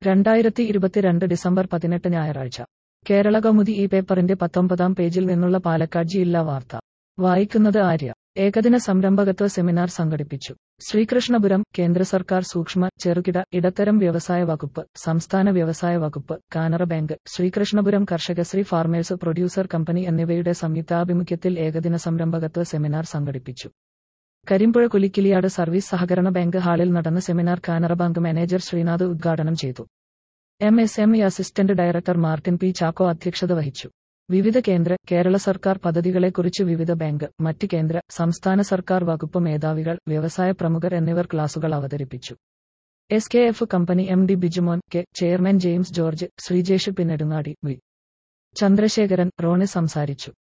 രണ്ടായിരത്തി ഇരുപത്തിരണ്ട് ഡിസംബർ പതിനെട്ട് ഞായറാഴ്ച കേരള കൗമുദി ഈ പേപ്പറിന്റെ പത്തൊമ്പതാം പേജിൽ നിന്നുള്ള പാലക്കാട് ജില്ലാ വാർത്ത വായിക്കുന്നത് ആര്യ ഏകദിന സംരംഭകത്വ സെമിനാർ സംഘടിപ്പിച്ചു ശ്രീകൃഷ്ണപുരം കേന്ദ്ര സർക്കാർ സൂക്ഷ്മ ചെറുകിട ഇടത്തരം വ്യവസായ വകുപ്പ് സംസ്ഥാന വ്യവസായ വകുപ്പ് Canara bank Sreekrishnapuram Karshakasree farmers producer company എന്നിവയുടെ സംയുക്താഭിമുഖ്യത്തിൽ ഏകദിന സംരംഭകത്വ സെമിനാർ സംഘടിപ്പിച്ചു കരിമ്പുഴ കുലിക്കിലിയാട് സർവീസ് സഹകരണ ബാങ്ക് ഹാളിൽ നടന്ന seminar Canara bank manager Srinath ഉദ്ഘാടനം ചെയ്തു M S M E assistant director Martin P Chacko അധ്യക്ഷത വഹിച്ചു വിവിധ കേന്ദ്ര കേരള സർക്കാർ പദ്ധതികളെക്കുറിച്ച് വിവിധ ബാങ്ക് മറ്റ് കേന്ദ്ര സംസ്ഥാന സർക്കാർ വകുപ്പ് മേധാവികൾ വ്യവസായ പ്രമുഖർ എന്നിവർ ക്ലാസുകൾ അവതരിപ്പിച്ചു S K F company M D Bijumon K chairman James George Sreejesh പിന്നെടുങ്ങാടി വി ചന്ദ്രശേഖരൻ റോണി സംസാരിച്ചു